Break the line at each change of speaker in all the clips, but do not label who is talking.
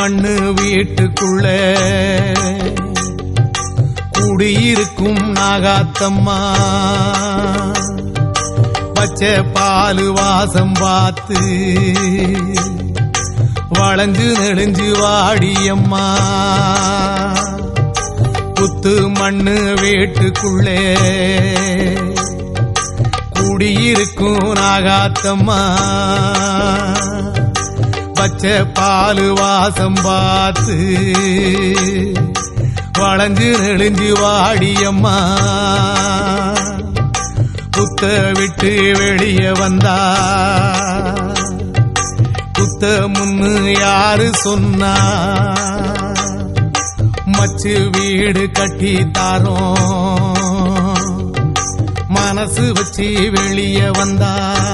மண்ணு வீட்டுக்குள்ள குடியிருக்கும் நாகாத்தம்மா பச்சை பாலு வாசம் பார்த்து வளைஞ்சு நெடுஞ்சு வாடியம்மா புத்து மண்ணு வீட்டுக்குள்ளே குடியிருக்கும் நாகாத்தம்மா பச்சை பாலு வாசம் பார்த்து வளைஞ்சு நெடுஞ்சு வாடியம்மா புத்த விட்டு வெளியே வந்தா புத்த முன்னு யாரு சொன்னா மச்சு வீடு கட்டி தாரோம் மனசு வச்சு வெளியே வந்தா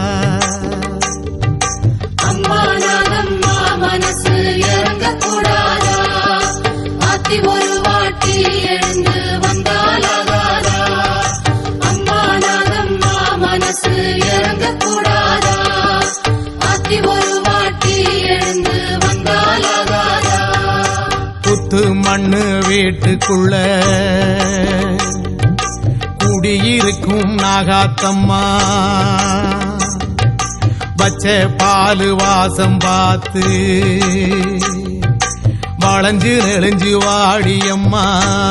அம்மா நாகம்மா மனசு இறங்க கூடாதா மாத்தி ஒரு வாட்டி எழுந்து வந்தாலாகாதா அம்மா நாகம்மா மனசு இறங்க கூடாதா மாத்தி ஒரு வாட்டி எழுந்து வந்தாலாகாதா
புத்து மண்ணு வீட்டுக்குள்ள குடியிருக்கும் நாகாத்தம்மா பச்சை பாலு வாசம் பார்த்து வளைஞ்சு நெளிஞ்சு வாடியம்மா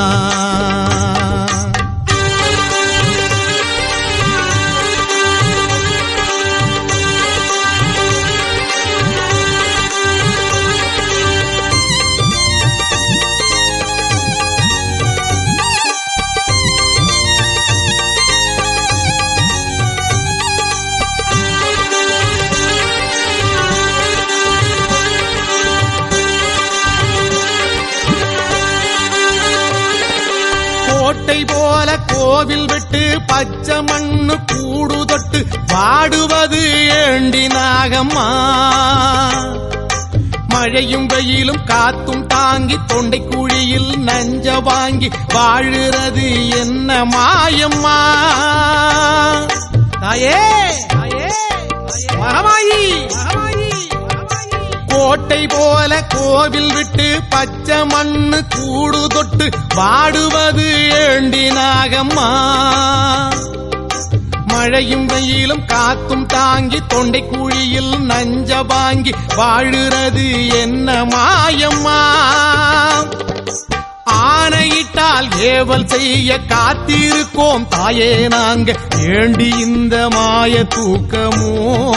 கோட்டை போல கோவில் விட்டு பச்சை மண்ணு கூடு தொட்டு பாடுவது ஏண்டி நாகம்மா மழையும் வெயிலும் காத்தும் தாங்கி தொண்டை குழியில் நஞ்ச வாங்கி வாழுறது என்ன மாயம்மா தாயே தாயே மகமாயி கோட்டை போல கோவில் விட்டு பச்சை மண்ணு கூடு தொட்டு வாடுவது ஏண்டி நாகம்மா மழையும் வெயிலும் காத்தும் தாங்கி தொண்டை குழியில் நஞ்ச வாங்கி வாழுறது என்ன மாயம்மா ஆணையிட்டால் ஏவல் செய்ய காத்திருக்கோம் தாயே நாங்க ஏண்டி இந்த மாய தூக்கமோ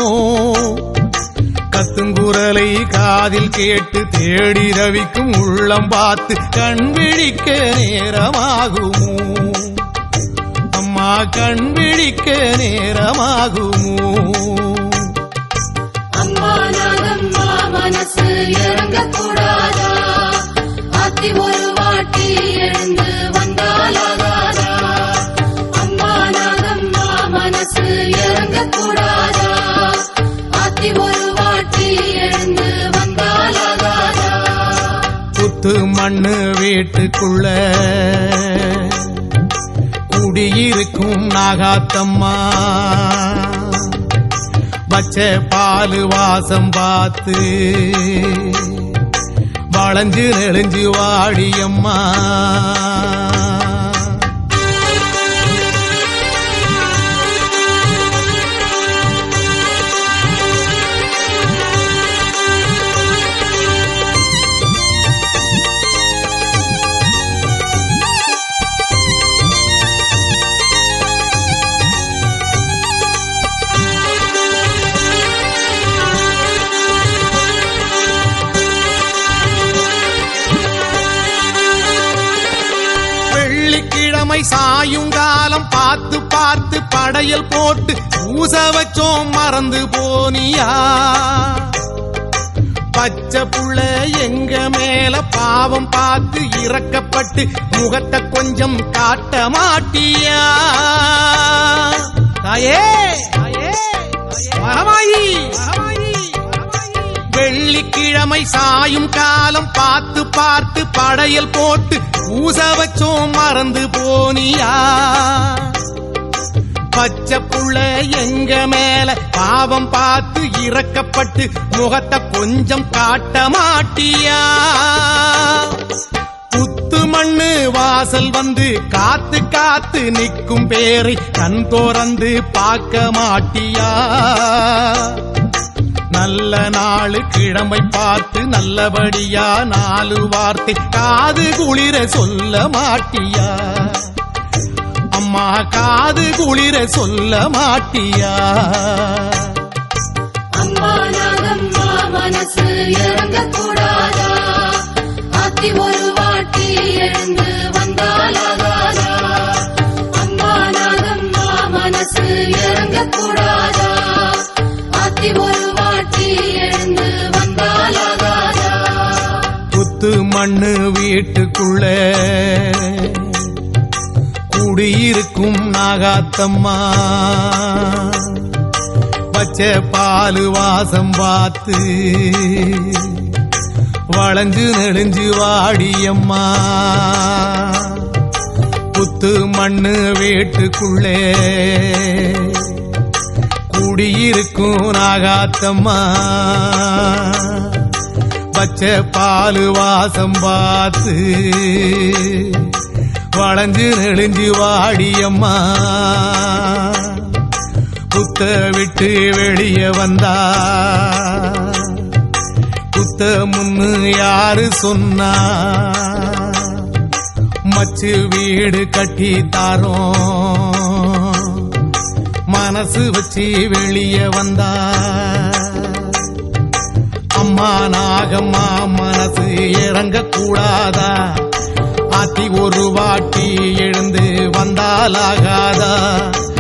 கத்துங்குரலை காதில் கேட்டு தேடி ரவிக்கும் உள்ளம் பார்த்து கண் விழிக்க நேரமாகுமோ அம்மா கண் விழிக்க நேரமாகுமோ
அம்மா நாகம்மா மனசு இறங்க கூடாதா மாத்தி ஒரு வாட்டி எழுந்து வந்தாலாகாதா அம்மா நாகம்மா மனசு இறங்க கூடாதா மாத்தி ஒரு வாட்டி எழுந்து வந்தாலாகாதா
புத்து மண்ணு வீட்டுக்குள்ள குடியிருக்கும் நாகாத்தம்மா பச்சை பாலு வாசம் பார்த்து வளைஞ்சு நெளிஞ்சு வாடியம்மா வெள்ளிக்கிழமை சாயுங்காலம் பார்த்து பார்த்து படையல் போட்டு பூச வச்சோம் மறந்து போனியா பச்சை புள்ள எங்க மேல பாவம் பார்த்து இறக்கப்பட்டு முகத்தை கொஞ்சம் காட்ட மாட்டியா தாயே தாயே மகமாயி வெள்ளிக்கிழமை சாயும் காலம் பார்த்து பார்த்து படையல் போட்டு பூச வச்சோம் மறந்து போனியா பச்சை புள்ள எங்க மேல பாவம் பார்த்து இறக்கப்பட்டு முகத்தை கொஞ்சம் காட்ட மாட்டியா புத்து மண்ணு வாசல் வந்து காத்து காத்து நிற்கும் பேரை கண் தோறந்து பார்க்க மாட்டியா நல்ல நாளு கிழமை பார்த்து நல்லபடியா நாலு வார்த்தை காது குளிர சொல்ல மாட்டியா அம்மா காது குளிர சொல்ல மாட்டியா
அம்மா நாகம்மா மனசு இறங்க கூடாதா ஆத்தி ஒரு வாட்டி எழுந்து வந்தாலாகாதா அம்மா நாகம்மா மனசு இறங்க கூடாதா ஆத்தி ஒரு வாட்டி எழுந்து வந்தாலாகாதா
புத்து மண்ணு வீட்டுக்குள்ள குடியிருக்கும் நாகாத்தம்மா பச்சை பாலு வாசம் பார்த்து வளைஞ்சு நெடுஞ்சு வாடியம்மா புத்து மண்ணு வீட்டுக்குள்ளே குடியிருக்கும் நாகாத்தம்மா பச்சை பாலு வாசம் பார்த்து வளைஞ்சு நெடுஞ்சு வாடியம்மா புத்த விட்டு வெளியே வந்தா புத்த முன்னு யாரு சொன்னா மச்சு வீடு கட்டி தாரோம் மனசு வச்சு வெளியே வந்தா அம்மா நாகம்மா மனசு இறங்க கூடாதா ஆத்தி ஒரு வாட்டி எழுந்து வந்தாலாகாதா